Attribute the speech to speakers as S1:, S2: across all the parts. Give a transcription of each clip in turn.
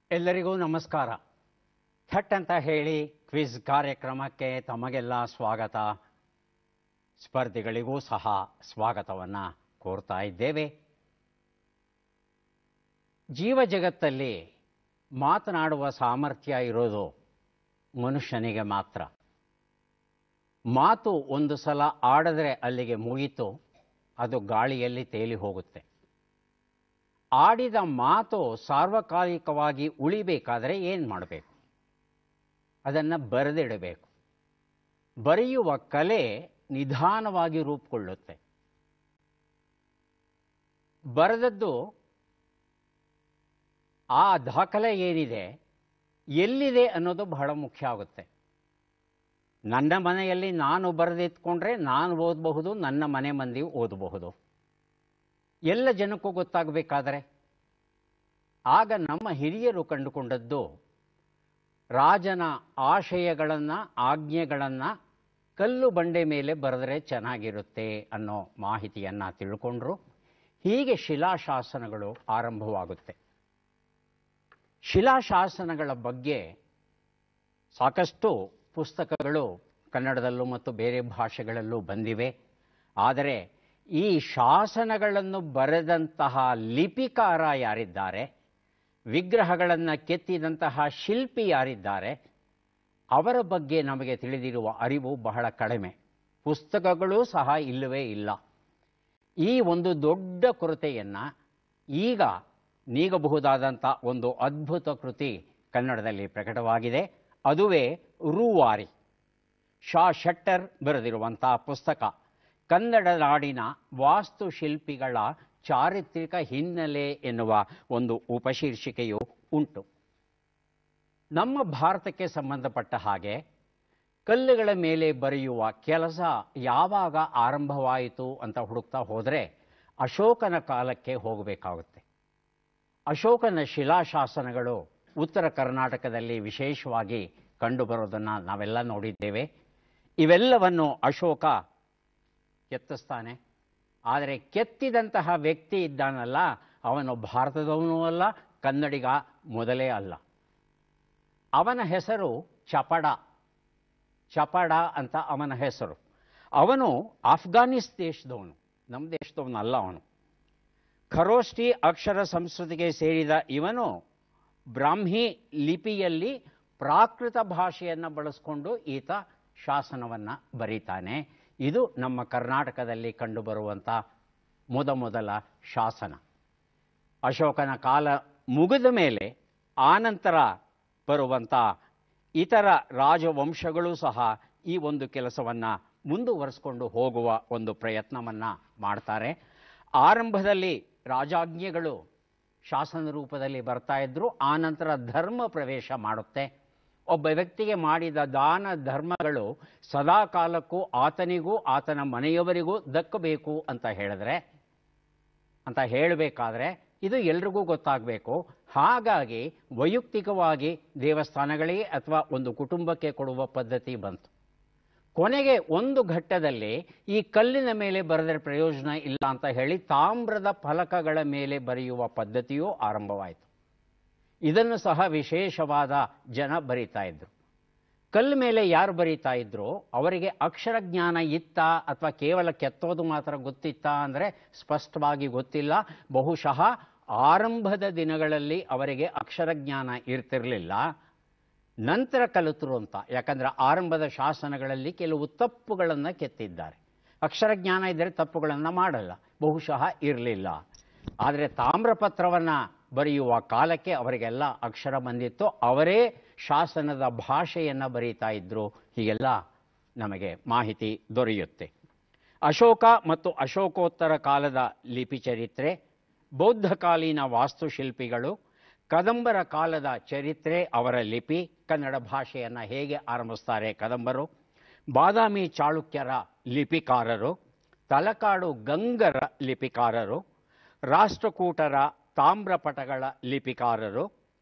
S1: ಎಲ್ಲರಿಗೂ ನಮಸ್ಕಾರ ಥಟ್ ಅಂತ ಹೇಳಿ ಕ್ವಿಜ್ ಕಾರ್ಯಕ್ರಮಕ್ಕೆ ತಮಗೆಲ್ಲ ಸ್ವಾಗತ ಸ್ಪರ್ಧಿಗಳಿಗೂ ಸಹ ಸ್ವಾಗತವನ್ನು ಕೋರ್ತಾ ಇದ್ದೇವೆ ಜೀವ ಜಗತ್ತಲ್ಲಿ ಮಾತನಾಡುವ ಸಾಮರ್ಥ್ಯ ಇರೋದು ಮನುಷ್ಯನಿಗೆ ಮಾತ್ರ ಮಾತು ಒಂದು ಸಲ ಆಡಿದ್ರೆ ಅಲ್ಲಿಗೆ ಮುಗೀತು ಅದು ಗಾಳಿಯಲ್ಲಿ ತೇಲಿ ಹೋಗುತ್ತೆ ಆಡಿದ ಮಾತು ಸಾರ್ವಕಾಲಿಕವಾಗಿ ಉಳಿಬೇಕಾದರೆ ಏನು ಮಾಡಬೇಕು ಅದನ್ನು ಬರೆದಿಡಬೇಕು ಬರೆಯುವ ಕಲೆ ನಿಧಾನವಾಗಿ ರೂಪುಗೊಳ್ಳುತ್ತೆ ಬರೆದದ್ದು ಆ ದಾಖಲೆ ಏನಿದೆ ಎಲ್ಲಿದೆ ಅನ್ನೋದು ಬಹಳ ಮುಖ್ಯ ಆಗುತ್ತೆ ನನ್ನ ಮನೆಯಲ್ಲಿ ನಾನು ಬರೆದಿಟ್ಕೊಂಡ್ರೆ ನಾನು ಓದಬಹುದು ನನ್ನ ಮನೆ ಮಂದಿ ಓದಬಹುದು ಎಲ್ಲ ಜನಕ್ಕೂ ಗೊತ್ತಾಗಬೇಕಾದರೆ ಆಗ ನಮ್ಮ ಹಿರಿಯರು ಕಂಡುಕೊಂಡದ್ದು ರಾಜನ ಆಶಯಗಳನ್ನು ಆಜ್ಞೆಗಳನ್ನು ಕಲ್ಲು ಬಂಡೆ ಮೇಲೆ ಬರೆದರೆ ಚೆನ್ನಾಗಿರುತ್ತೆ ಅನ್ನೋ ಮಾಹಿತಿಯನ್ನು ತಿಳ್ಕೊಂಡ್ರು ಹೀಗೆ ಶಿಲಾಶಾಸನಗಳು ಆರಂಭವಾಗುತ್ತೆ ಶಿಲಾಶಾಸನಗಳ ಬಗ್ಗೆ ಸಾಕಷ್ಟು ಪುಸ್ತಕಗಳು ಕನ್ನಡದಲ್ಲೂ ಮತ್ತು ಬೇರೆ ಭಾಷೆಗಳಲ್ಲೂ ಬಂದಿವೆ ಆದರೆ ಈ ಶಾಸನಗಳನ್ನು ಬರೆದಂತಹ ಲಿಪಿಕಾರ ಯಾರಿದ್ದಾರೆ ವಿಗ್ರಹಗಳನ್ನು ಕೆತ್ತಿದಂತಹ ಶಿಲ್ಪಿ ಯಾರಿದ್ದಾರೆ ಅವರ ಬಗ್ಗೆ ನಮಗೆ ತಿಳಿದಿರುವ ಅರಿವು ಬಹಳ ಕಡಿಮೆ ಪುಸ್ತಕಗಳೂ ಸಹ ಇಲ್ಲವೇ ಇಲ್ಲ ಈ ಒಂದು ದೊಡ್ಡ ಕೊರತೆಯನ್ನು ಈಗ ನೀಗಬಹುದಾದಂಥ ಒಂದು ಅದ್ಭುತ ಕೃತಿ ಕನ್ನಡದಲ್ಲಿ ಪ್ರಕಟವಾಗಿದೆ ಅದುವೇ ರೂವಾರಿ ಶಾ ಶೆಟ್ಟರ್ ಬರೆದಿರುವಂಥ ಪುಸ್ತಕ ಕನ್ನಡ ನಾಡಿನ ವಾಸ್ತುಶಿಲ್ಪಿಗಳ ಚಾರಿತ್ರಿಕ ಹಿನ್ನೆಲೆ ಎನ್ನುವ ಒಂದು ಉಪಶೀರ್ಷಿಕೆಯು ಉಂಟು ನಮ್ಮ ಭಾರತಕ್ಕೆ ಸಂಬಂಧಪಟ್ಟ ಹಾಗೆ ಕಲ್ಲುಗಳ ಮೇಲೆ ಬರೆಯುವ ಕೆಲಸ ಯಾವಾಗ ಆರಂಭವಾಯಿತು ಅಂತ ಹುಡುಕ್ತಾ ಹೋದರೆ ಅಶೋಕನ ಕಾಲಕ್ಕೆ ಹೋಗಬೇಕಾಗುತ್ತೆ ಅಶೋಕನ ಶಿಲಾಶಾಸನಗಳು ಉತ್ತರ ಕರ್ನಾಟಕದಲ್ಲಿ ವಿಶೇಷವಾಗಿ ಕಂಡುಬರೋದನ್ನು ನಾವೆಲ್ಲ ನೋಡಿದ್ದೇವೆ ಇವೆಲ್ಲವನ್ನು ಅಶೋಕ ಕೆತ್ತಿಸ್ತಾನೆ ಆದರೆ ಕೆತ್ತಿದಂತಹ ವ್ಯಕ್ತಿ ಇದ್ದಾನಲ್ಲ ಅವನು ಭಾರತದವನೂ ಅಲ್ಲ ಕನ್ನಡಿಗ ಮೊದಲೇ ಅಲ್ಲ ಅವನ ಹೆಸರು ಚಪಡ ಚಪಡ ಅಂತ ಅವನ ಹೆಸರು ಅವನು ಆಫ್ಘಾನಿಸ್ ದೇಶದವನು ನಮ್ಮ ದೇಶದವನಲ್ಲ ಅವನು ಖರೋಷ್ಠಿ ಅಕ್ಷರ ಸಂಸ್ಕೃತಿಗೆ ಸೇರಿದ ಇವನು ಬ್ರಾಹ್ಮಿ ಲಿಪಿಯಲ್ಲಿ ಪ್ರಾಕೃತ ಭಾಷೆಯನ್ನು ಬಳಸ್ಕೊಂಡು ಈತ ಶಾಸನವನ್ನು ಬರೀತಾನೆ ಇದು ನಮ್ಮ ಕರ್ನಾಟಕದಲ್ಲಿ ಕಂಡುಬರುವಂಥ ಮೊದಮೊದಲ ಶಾಸನ ಅಶೋಕನ ಕಾಲ ಮುಗಿದ ಮೇಲೆ ಆನಂತರ ಬರುವಂಥ ಇತರ ರಾಜವಂಶಗಳು ಸಹ ಈ ಒಂದು ಕೆಲಸವನ್ನು ಮುಂದುವರಿಸ್ಕೊಂಡು ಹೋಗುವ ಒಂದು ಪ್ರಯತ್ನವನ್ನು ಮಾಡ್ತಾರೆ ಆರಂಭದಲ್ಲಿ ರಾಜಾಜ್ಞೆಗಳು ಶಾಸನ ರೂಪದಲ್ಲಿ ಬರ್ತಾ ಇದ್ದರು ಆನಂತರ ಧರ್ಮ ಪ್ರವೇಶ ಮಾಡುತ್ತೆ ಒಬ್ಬ ವ್ಯಕ್ತಿಗೆ ಮಾಡಿದ ದಾನ ಧರ್ಮಗಳು ಸದಾ ಕಾಲಕ್ಕೂ ಆತನಿಗೂ ಆತನ ಮನೆಯವರಿಗೂ ದಕ್ಕಬೇಕು ಅಂತ ಹೇಳಿದ್ರೆ ಅಂತ ಹೇಳಬೇಕಾದ್ರೆ ಇದು ಎಲ್ರಿಗೂ ಗೊತ್ತಾಗಬೇಕು ಹಾಗಾಗಿ ವೈಯಕ್ತಿಕವಾಗಿ ದೇವಸ್ಥಾನಗಳಿಗೆ ಅಥವಾ ಒಂದು ಕುಟುಂಬಕ್ಕೆ ಕೊಡುವ ಪದ್ಧತಿ ಬಂತು ಕೊನೆಗೆ ಒಂದು ಘಟ್ಟದಲ್ಲಿ ಈ ಕಲ್ಲಿನ ಮೇಲೆ ಬರೆದರೆ ಪ್ರಯೋಜನ ಇಲ್ಲ ಅಂತ ಹೇಳಿ ತಾಮ್ರದ ಫಲಕಗಳ ಮೇಲೆ ಬರೆಯುವ ಪದ್ಧತಿಯೂ ಆರಂಭವಾಯಿತು ಇದನ್ನು ಸಹ ವಿಶೇಷವಾದ ಜನ ಬರೀತಾ ಇದ್ರು ಕಲ್ಲು ಮೇಲೆ ಯಾರು ಬರೀತಾ ಇದ್ರು ಅವರಿಗೆ ಅಕ್ಷರ ಜ್ಞಾನ ಇತ್ತ ಅಥವಾ ಕೇವಲ ಕೆತ್ತೋದು ಮಾತ್ರ ಗೊತ್ತಿತ್ತಾ ಅಂದರೆ ಸ್ಪಷ್ಟವಾಗಿ ಗೊತ್ತಿಲ್ಲ ಬಹುಶಃ ಆರಂಭದ ದಿನಗಳಲ್ಲಿ ಅವರಿಗೆ ಅಕ್ಷರ ಜ್ಞಾನ ಇರ್ತಿರಲಿಲ್ಲ ನಂತರ ಕಲಿತರು ಅಂತ ಯಾಕಂದರೆ ಆರಂಭದ ಶಾಸನಗಳಲ್ಲಿ ಕೆಲವು ತಪ್ಪುಗಳನ್ನು ಕೆತ್ತಿದ್ದಾರೆ ಅಕ್ಷರ ಜ್ಞಾನ ಇದ್ದರೆ ತಪ್ಪುಗಳನ್ನು ಮಾಡಲ್ಲ ಬಹುಶಃ ಇರಲಿಲ್ಲ ಆದರೆ ತಾಮ್ರಪತ್ರವನ್ನು ಬರೆಯುವ ಕಾಲಕ್ಕೆ ಅವರಿಗೆಲ್ಲ ಅಕ್ಷರ ಬಂದಿತ್ತು ಅವರೇ ಶಾಸನದ ಭಾಷೆಯನ್ನು ಬರೀತಾ ಇದ್ದರು ಹೀಗೆಲ್ಲ ನಮಗೆ ಮಾಹಿತಿ ದೊರೆಯುತ್ತೆ ಅಶೋಕ ಮತ್ತು ಅಶೋಕೋತ್ತರ ಕಾಲದ ಲಿಪಿ ಚರಿತ್ರೆ ಬೌದ್ಧಕಾಲೀನ ವಾಸ್ತುಶಿಲ್ಪಿಗಳು ಕದಂಬರ ಕಾಲದ ಚರಿತ್ರೆ ಅವರ ಲಿಪಿ ಕನ್ನಡ ಭಾಷೆಯನ್ನು ಹೇಗೆ ಆರಂಭಿಸ್ತಾರೆ ಕದಂಬರು ಬಾದಾಮಿ ಚಾಳುಕ್ಯರ ಲಿಪಿಕಾರರು ತಲಕಾಡು ಗಂಗರ ಲಿಪಿಕಾರರು ರಾಷ್ಟ್ರಕೂಟರ ತಾಮ್ರಪಟಗಳ ಲಿಪಿಕಾರರು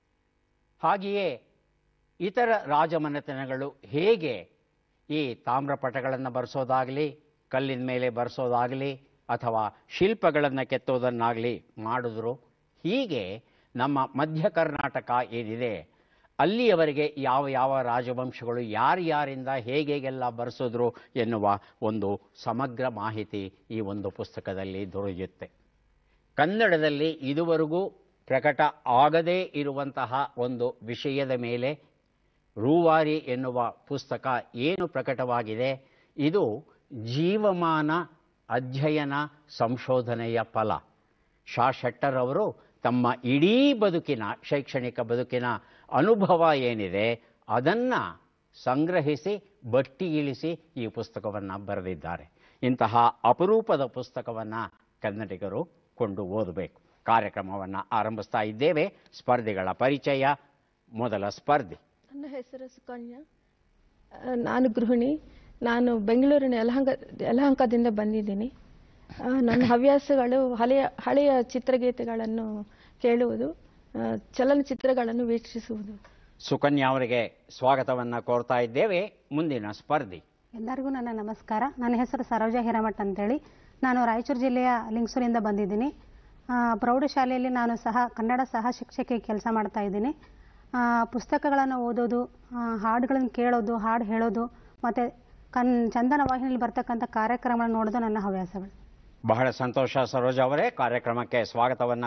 S1: ಹಾಗೆಯೇ ಇತರ ರಾಜಮನೆತನಗಳು ಹೇಗೆ ಈ ತಾಮ್ರಪಟಗಳನ್ನು ಬರೆಸೋದಾಗಲಿ ಕಲ್ಲಿನ ಮೇಲೆ ಬರೆಸೋದಾಗಲಿ ಅಥವಾ ಶಿಲ್ಪಗಳನ್ನು ಕೆತ್ತೋದನ್ನಾಗಲಿ ಮಾಡಿದ್ರು ಹೀಗೆ ನಮ್ಮ ಮಧ್ಯ ಕರ್ನಾಟಕ ಏನಿದೆ ಅಲ್ಲಿಯವರೆಗೆ ಯಾವ ಯಾವ ರಾಜವಂಶಗಳು ಯಾರ್ಯಾರಿಂದ ಹೇಗೆಲ್ಲ ಬರೆಸಿದ್ರು ಎನ್ನುವ ಒಂದು ಸಮಗ್ರ ಮಾಹಿತಿ ಈ ಒಂದು ಪುಸ್ತಕದಲ್ಲಿ ದೊರೆಯುತ್ತೆ ಕನ್ನಡದಲ್ಲಿ ಇದುವರೆಗೂ ಪ್ರಕಟ ಆಗದೇ ಇರುವಂತಹ ಒಂದು ವಿಷಯದ ಮೇಲೆ ರೂವಾರಿ ಎನ್ನುವ ಪುಸ್ತಕ ಏನು ಪ್ರಕಟವಾಗಿದೆ ಇದು ಜೀವಮಾನ ಅಧ್ಯಯನ ಸಂಶೋಧನೆಯ ಫಲ ಶಾ ಶೆಟ್ಟರ್ ಅವರು ತಮ್ಮ ಇಡೀ ಬದುಕಿನ ಶೈಕ್ಷಣಿಕ ಬದುಕಿನ ಅನುಭವ ಏನಿದೆ ಅದನ್ನು ಸಂಗ್ರಹಿಸಿ ಬಟ್ಟಿ ಇಳಿಸಿ ಈ ಪುಸ್ತಕವನ್ನು ಬರೆದಿದ್ದಾರೆ ಇಂತಹ ಅಪರೂಪದ ಪುಸ್ತಕವನ್ನು ಕನ್ನಡಿಗರು ಕೊಂಡು ಓದಬೇಕು ಕಾರ್ಯಕ್ರಮವನ್ನು ಆರಂಭಿಸ್ತಾ ಇದ್ದೇವೆ ಸ್ಪರ್ಧಿಗಳ ಪರಿಚಯ ಮೊದಲ ಸ್ಪರ್ಧಿ
S2: ನನ್ನ ಹೆಸರು ಸುಕನ್ಯಾ ಆ, ನಾನು ಗೃಹಿಣಿ ನಾನು ಬೆಂಗಳೂರಿನ ಯಲಹಂಕ ಯಲಹಂಕದಿಂದ ಬಂದಿದ್ದೀನಿ ಆ, ನನ್ನ ಹವ್ಯಾಸಗಳು ಹಳೆಯ ಹಳೆಯ ಚಿತ್ರಗೀತೆಗಳನ್ನು ಕೇಳುವುದು ಆ, ಚಲನಚಿತ್ರಗಳನ್ನು ವೀಕ್ಷಿಸುವುದು
S1: ಸುಕನ್ಯಾ ಅವರಿಗೆ ಸ್ವಾಗತವನ್ನು ಕೋರ್ತಾ ಇದ್ದೇವೆ ಮುಂದಿನ ಸ್ಪರ್ಧಿ
S3: ಎಲ್ಲರಿಗೂ ನನ್ನ ನಮಸ್ಕಾರ ನನ್ನ ಹೆಸರು ಸರೋಜ ಹಿರಮಠ್ ಅಂತೇಳಿ ನಾನು ರಾಯಚೂರು ಜಿಲ್ಲೆಯ ಲಿಂಗಸೂರಿಂದ ಬಂದಿದ್ದೀನಿ ಆ, ಪ್ರೌಢಶಾಲೆಯಲ್ಲಿ ನಾನು ಸಹ ಕನ್ನಡ ಸಹ ಶಿಕ್ಷಕಿ ಕೆಲಸ ಮಾಡ್ತಾ ಇದ್ದೀನಿ ಆ, ಪುಸ್ತಕಗಳನ್ನು ಓದೋದು ಆ, ಹಾಡುಗಳನ್ನು ಕೇಳೋದು ಹಾಡು ಹೇಳೋದು ಮತ್ತು ಕನ್ ಚಂದನ ವಾಹಿನಿಯಲ್ಲಿ ಬರ್ತಕ್ಕಂಥ ಕಾರ್ಯಕ್ರಮಗಳನ್ನು ನೋಡೋದು ನನ್ನ ಹವ್ಯಾಸಗಳು
S1: ಬಹಳ ಸಂತೋಷ ಸರೋಜ ಅವರೇ ಕಾರ್ಯಕ್ರಮಕ್ಕೆ ಸ್ವಾಗತವನ್ನು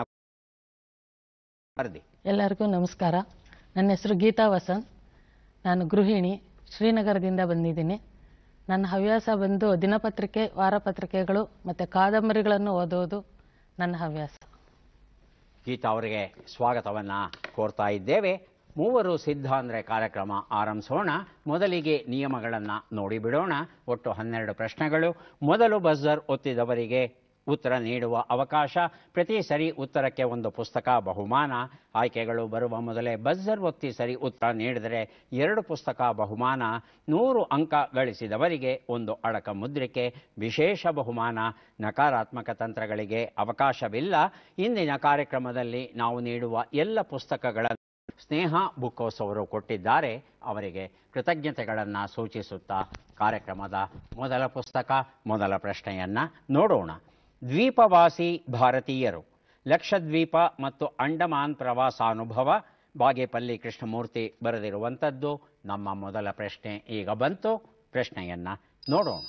S1: ಸ್ಪರ್ಧಿ
S4: ಎಲ್ಲರಿಗೂ ನಮಸ್ಕಾರ ನನ್ನ ಹೆಸರು ಗೀತಾ ವಸಂತ್ ನಾನು ಗೃಹಿಣಿ ಶ್ರೀನಗರದಿಂದ ಬಂದಿದ್ದೀನಿ ನನ್ನ ಹವ್ಯಾಸ ಬಂದು ದಿನಪತ್ರಿಕೆ ವಾರಪತ್ರಿಕೆಗಳು ಮತ್ತು ಕಾದಂಬರಿಗಳನ್ನು ಓದೋದು ನನ್ನ ಹವ್ಯಾಸ
S1: ಗೀತಾ ಅವರಿಗೆ ಸ್ವಾಗತವನ್ನು ಕೋರ್ತಾ ಇದ್ದೇವೆ ಮೂವರು ಸಿದ್ಧ ಅಂದರೆ ಕಾರ್ಯಕ್ರಮ ಆರಂಭಿಸೋಣ ಮೊದಲಿಗೆ ನಿಯಮಗಳನ್ನು ನೋಡಿಬಿಡೋಣ ಒಟ್ಟು ಹನ್ನೆರಡು ಪ್ರಶ್ನೆಗಳು ಮೊದಲು ಬಜರ್ ಒತ್ತಿದವರಿಗೆ ಉತ್ತರ ನೀಡುವ ಅವಕಾಶ ಪ್ರತಿ ಸರಿ ಉತ್ತರಕ್ಕೆ ಒಂದು ಪುಸ್ತಕ ಬಹುಮಾನ ಆಯ್ಕೆಗಳು ಬರುವ ಮೊದಲೇ ಬಜರ್ ಒತ್ತಿ ಸರಿ ಉತ್ತರ ನೀಡಿದರೆ ಎರಡು ಪುಸ್ತಕ ಬಹುಮಾನ ನೂರು ಅಂಕ ಗಳಿಸಿದವರಿಗೆ ಒಂದು ಅಡಕ ಮುದ್ರಿಕೆ ವಿಶೇಷ ಬಹುಮಾನ ನಕಾರಾತ್ಮಕ ತಂತ್ರಗಳಿಗೆ ಅವಕಾಶವಿಲ್ಲ ಇಂದಿನ ಕಾರ್ಯಕ್ರಮದಲ್ಲಿ ನಾವು ನೀಡುವ ಎಲ್ಲ ಪುಸ್ತಕಗಳ ಸ್ನೇಹ ಬುಕ್ಕೋಸ್ ಅವರು ಕೊಟ್ಟಿದ್ದಾರೆ ಅವರಿಗೆ ಕೃತಜ್ಞತೆಗಳನ್ನು ಸೂಚಿಸುತ್ತಾ ಕಾರ್ಯಕ್ರಮದ ಮೊದಲ ಪುಸ್ತಕ ಮೊದಲ ಪ್ರಶ್ನೆಯನ್ನ ನೋಡೋಣ ದ್ವೀಪವಾಸಿ ಭಾರತೀಯರು ಲಕ್ಷದ್ವೀಪ ಮತ್ತು ಅಂಡಮಾನ್ ಪ್ರವಾಸಾನುಭವ ಬಾಗೇಪಲ್ಲಿ ಕೃಷ್ಣಮೂರ್ತಿ ಬರೆದಿರುವಂಥದ್ದು ನಮ್ಮ ಮೊದಲ ಪ್ರಶ್ನೆ ಈಗ ಬಂತು ಪ್ರಶ್ನೆಯನ್ನ ನೋಡೋಣ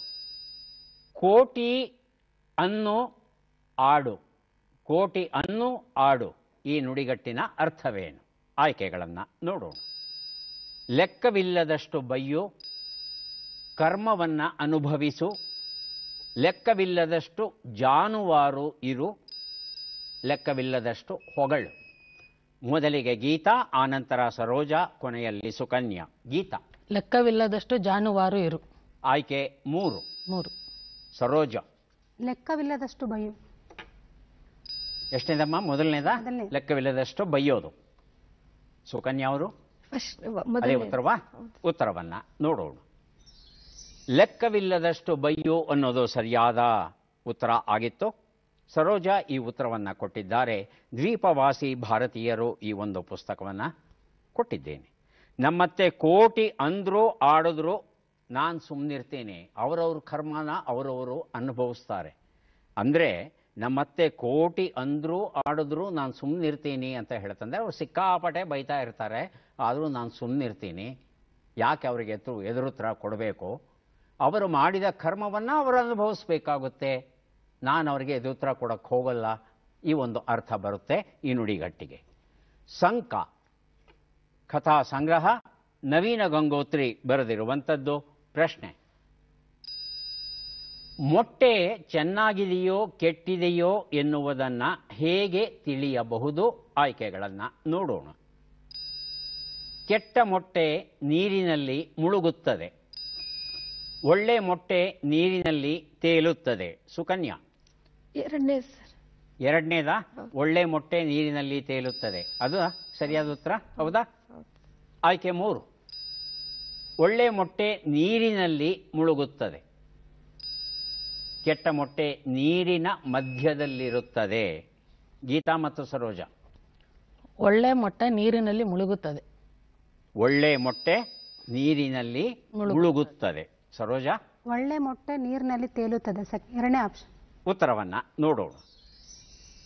S1: ಕೋಟಿ ಅನ್ನು ಆಡು ಕೋಟಿ ಅನ್ನು ಆಡು ಈ ನುಡಿಗಟ್ಟಿನ ಅರ್ಥವೇನು ಆಯ್ಕೆಗಳನ್ನು ನೋಡೋಣ ಲೆಕ್ಕವಿಲ್ಲದಷ್ಟು ಬಯ್ಯು ಕರ್ಮವನ್ನು ಅನುಭವಿಸು ಲೆಕ್ಕವಿಲ್ಲದಷ್ಟು ಜಾನುವಾರು ಇರು ಲೆಕ್ಕವಿಲ್ಲದಷ್ಟು ಹೊಗಳು ಮೊದಲಿಗೆ ಗೀತಾ ಆನಂತರ ಸರೋಜ ಕೊನೆಯಲ್ಲಿ ಸುಕನ್ಯಾ ಗೀತಾ
S4: ಲೆಕ್ಕವಿಲ್ಲದಷ್ಟು ಜಾನುವಾರು ಇರು
S1: ಆಯ್ಕೆ ಮೂರು
S4: ಮೂರು
S1: ಸರೋಜ
S3: ಲೆಕ್ಕವಿಲ್ಲದಷ್ಟು ಭಯ
S1: ಎಷ್ಟನೇದಮ್ಮ ಮೊದಲನೇದ
S3: ಮೊದಲನೇ.
S1: ಲೆಕ್ಕವಿಲ್ಲದಷ್ಟು ಬೈಯೋದು ಸುಕನ್ಯಾ ಅವರು
S2: ಫಸ್ಟ್
S1: ಅದೇ
S2: ಮೊದಲನೇ
S1: ಉತ್ತರವಾ ಉತ್ತರವನ್ನ ನೋಡೋಣ ಲೆಕ್ಕವಿಲ್ಲದಷ್ಟು ಬಯ್ಯು ಅನ್ನೋದು ಸರಿಯಾದ ಉತ್ತರ ಆಗಿತ್ತು ಸರೋಜ ಈ ಉತ್ತರವನ್ನ ಕೊಟ್ಟಿದ್ದಾರೆ ದ್ವೀಪವಾಸಿ ಭಾರತೀಯರು ಈ ಒಂದು ಪುಸ್ತಕವನ್ನ ಕೊಟ್ಟಿದ್ದೇನೆ ನಮ್ಮತ್ತೆ ಕೋಟಿ ಅಂದ್ರು ಆಡಿದ್ರು ನಾನು ಸುಮ್ಮನಿರ್ತೇನೆ ಅವರವ್ರ ಕರ್ಮನ ಅವರವರು ಅನುಭವಿಸ್ತಾರೆ ಅಂದರೆ ನಮ್ಮತ್ತೆ ಕೋಟಿ ಅಂದ್ರು ಆಡಿದ್ರು ನಾನು ಸುಮ್ಮನಿರ್ತೀನಿ ಅಂತ ಹೇಳ್ತಂದ್ರೆ ಅವ್ರು ಸಿಕ್ಕಾಪಟ್ಟೆ ಬೈತಾ ಇರ್ತಾರೆ ಆದರೂ ನಾನು ಸುಮ್ಮನಿರ್ತೀನಿ ಯಾಕೆ ಅವರಿಗೆ ಎದುರು ಎದುರುತ್ತರ ಕೊಡಬೇಕು ಅವರು ಮಾಡಿದ ಕರ್ಮವನ್ನು ಅವರು ಅನುಭವಿಸ್ಬೇಕಾಗುತ್ತೆ ನಾನು ಅವರಿಗೆ ಎದುರುತ್ತರ ಕೊಡಕ್ಕೆ ಹೋಗಲ್ಲ ಈ ಒಂದು ಅರ್ಥ ಬರುತ್ತೆ ಈ ನುಡಿಗಟ್ಟಿಗೆ ಸಂಕ ಕಥಾ ಸಂಗ್ರಹ ನವೀನ ಗಂಗೋತ್ರಿ ಬರೆದಿರುವಂಥದ್ದು ಪ್ರಶ್ನೆ ಮೊಟ್ಟೆ ಚೆನ್ನಾಗಿದೆಯೋ ಕೆಟ್ಟಿದೆಯೋ ಎನ್ನುವುದನ್ನ ಹೇಗೆ ತಿಳಿಯಬಹುದು ಆಯ್ಕೆಗಳನ್ನು ನೋಡೋಣ ಕೆಟ್ಟ ಮೊಟ್ಟೆ ನೀರಿನಲ್ಲಿ ಮುಳುಗುತ್ತದೆ ಒಳ್ಳೆ ಮೊಟ್ಟೆ ನೀರಿನಲ್ಲಿ ತೇಲುತ್ತದೆ ಸುಕನ್ಯಾ
S2: ಎರಡನೇ ಸರ್
S1: ಎರಡನೇದ ಒಳ್ಳೆ ಮೊಟ್ಟೆ ನೀರಿನಲ್ಲಿ ತೇಲುತ್ತದೆ ಅದು ಸರಿಯಾದ ಉತ್ತರ ಹೌದಾ ಆಯ್ಕೆ ಮೂರು ಒಳ್ಳೆ ಮೊಟ್ಟೆ ನೀರಿನಲ್ಲಿ ಮುಳುಗುತ್ತದೆ ಕೆಟ್ಟ ಮೊಟ್ಟೆ ನೀರಿನ ಮಧ್ಯದಲ್ಲಿರುತ್ತದೆ ಗೀತಾ ಮತ್ತು ಸರೋಜ
S4: ಒಳ್ಳೆ ಮೊಟ್ಟೆ ನೀರಿನಲ್ಲಿ ಮುಳುಗುತ್ತದೆ
S1: ಒಳ್ಳೆ ಮೊಟ್ಟೆ ನೀರಿನಲ್ಲಿ
S4: ಮುಳುಗುತ್ತದೆ.
S1: ಮುಳುಗುತ್ತದೆ ಸರೋಜ
S3: ಒಳ್ಳೆ ಮೊಟ್ಟೆ ನೀರಿನಲ್ಲಿ ತೇಲುತ್ತದೆ ಸೆಕ್ ಎರಡನೇ ಆಪ್ಷನ್
S1: ಉತ್ತರವನ್ನ ನೋಡೋಣ